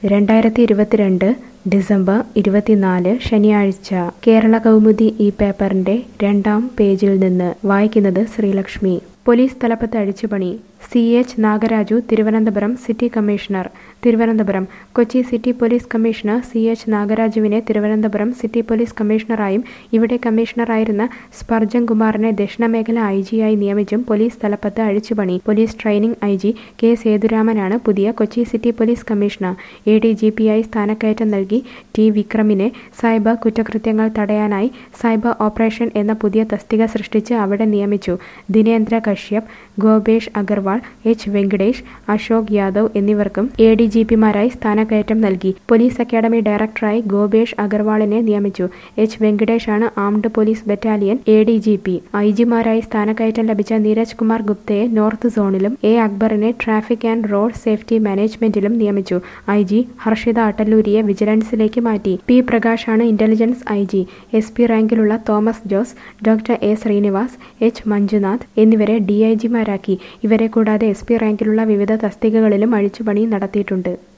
രണ്ടായിരത്തി ഇരുപത്തിരണ്ട് ഡിസംബർ ഇരുപത്തിനാല് ശനിയാഴ്ച കേരള കൗമുദി ഈ പേപ്പറിന്റെ രണ്ടാം പേജിൽ നിന്ന് വായിക്കുന്നത് ശ്രീലക്ഷ്മി പോലീസ് തലപ്പത്ത് അഴിച്ചുപണി C H Nagaraju Thiruvananthapuram city commissioner Thiruvananthapuram Kochi city police commissioner C H നാഗരാജുവിനെ തിരുവനന്തപുരം സിറ്റി പോലീസ് കമ്മീഷണറായും ഇവിടെ കമ്മീഷണറായിരുന്ന സ്പർജൻ കുമാറിനെ ദക്ഷിണമേഖല ഐ ജിയായി നിയമിച്ചും പോലീസ് തലപ്പത്ത് അഴിച്ചുപണി police training I G K സേതുരാമനാണ് പുതിയ Kochi city police commissioner A D G പിയായി സ്ഥാനക്കയറ്റം നൽകി ടി വിക്രമിനെ സൈബർ കുറ്റകൃത്യങ്ങൾ തടയാനായി സൈബർ ഓപ്പറേഷൻ എന്ന പുതിയ തസ്തിക സൃഷ്ടിച്ച് അവിടെ നിയമിച്ചു ദിനേന്ദ്ര കശ്യപ് ഗോപേഷ് അഗർവാൾ എച്ച് വെങ്കടേഷ് അശോക് യാദവ് എന്നിവർക്കും എ ഡി ജി പിമാരായി സ്ഥാനക്കയറ്റം നൽകി പോലീസ് അക്കാദമി ഡയറക്ടറായി ഗോപേഷ് അഗർവാളിനെ നിയമിച്ചു എച്ച് വെങ്കടേഷാണ് armed police battalion A D G P I ജിമാരായി സ്ഥാനക്കയറ്റം ലഭിച്ച നീരജ് കുമാർ ഗുപ്തയെ നോർത്ത് സോണിലും എ അക്ബറിനെ ട്രാഫിക് ആൻഡ് റോഡ് സേഫ്റ്റി മാനേജ്മെന്റിലും നിയമിച്ചു ഐ ജി ഹർഷിത അട്ടല്ലൂരിയെ വിജിലൻസിലേക്ക് മാറ്റി പി പ്രകാശാണ് intelligence I G S P റാങ്കിലുള്ള Thomas Jose doctor A Srinivas H Manjunath എന്നിവരെ ഡി ഐ ജിമാരാക്കി ഇവരെ കൂടാതെ എസ് പി റാങ്കിലുള്ള വിവിധ തസ്തികകളിലും അഴിച്ചുപണി നടത്തിയിട്ടുണ്ട്